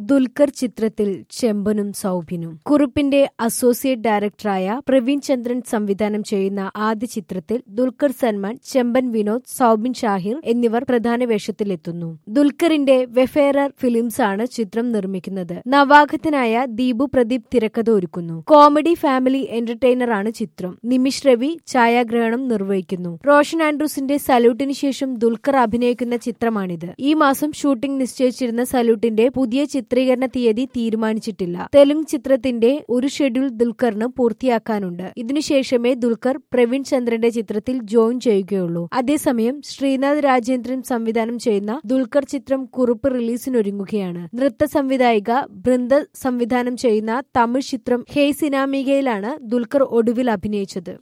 ദുൽഖർ ചിത്രത്തിൽ ചെമ്പനും സൗബിനും കുറുപ്പിന്റെ അസോസിയേറ്റ് ഡയറക്ടറായ പ്രവീൺ ചന്ദ്രൻ സംവിധാനം ചെയ്യുന്ന ആദ്യ ചിത്രത്തിൽ ദുൽഖർ സൽമാൻ ചെമ്പൻ വിനോദ് സൗബിൻ ഷാഹിർ എന്നിവർ പ്രധാന വേഷത്തിലെത്തുന്നു ദുൽഖറിന്റെ വെഫേറർ ഫിലിംസ് ആണ് ചിത്രം നിർമ്മിക്കുന്നത് നവാഗതനായ ദീപു പ്രദീപ് തിരക്കഥ ഒരുക്കുന്നു കോമഡി ഫാമിലി എന്റർടൈനർ ആണ് ചിത്രം നിമിഷ് രവി ഛായാഗ്രഹണം നിർവഹിക്കുന്നു റോഷൻ ആൻഡ്രൂസിന്റെ സല്യൂട്ടിന് ശേഷം ദുൽഖർ അഭിനയിക്കുന്ന ചിത്രമാണിത് ഈ മാസം ഷൂട്ടിംഗ് നിശ്ചയിച്ചിരുന്ന സല്യൂട്ടിന്റെ പുതിയ ചിത്രീകരണ തീയതി തീരുമാനിച്ചിട്ടില്ല തെലുങ്ക് ചിത്രത്തിന്റെ ഒരു ഷെഡ്യൂൾ ദുൽഖറിന് പൂർത്തിയാക്കാനുണ്ട് ഇതിനുശേഷമേ ദുൽഖർ പ്രവീൺ ചന്ദ്രന്റെ ചിത്രത്തിൽ ജോയിൻ ചെയ്യുകയുള്ളൂ അതേസമയം ശ്രീനാഥ് രാജേന്ദ്രൻ സംവിധാനം ചെയ്യുന്ന ദുൽഖർ ചിത്രം കുറുപ്പ് റിലീസിനൊരുങ്ങുകയാണ് നൃത്ത സംവിധായിക ബൃന്ദ സംവിധാനം ചെയ്യുന്ന തമിഴ് ചിത്രം ഹേ സിനാമികയിലാണ് ദുൽഖർ ഒടുവിൽ അഭിനയിച്ചത്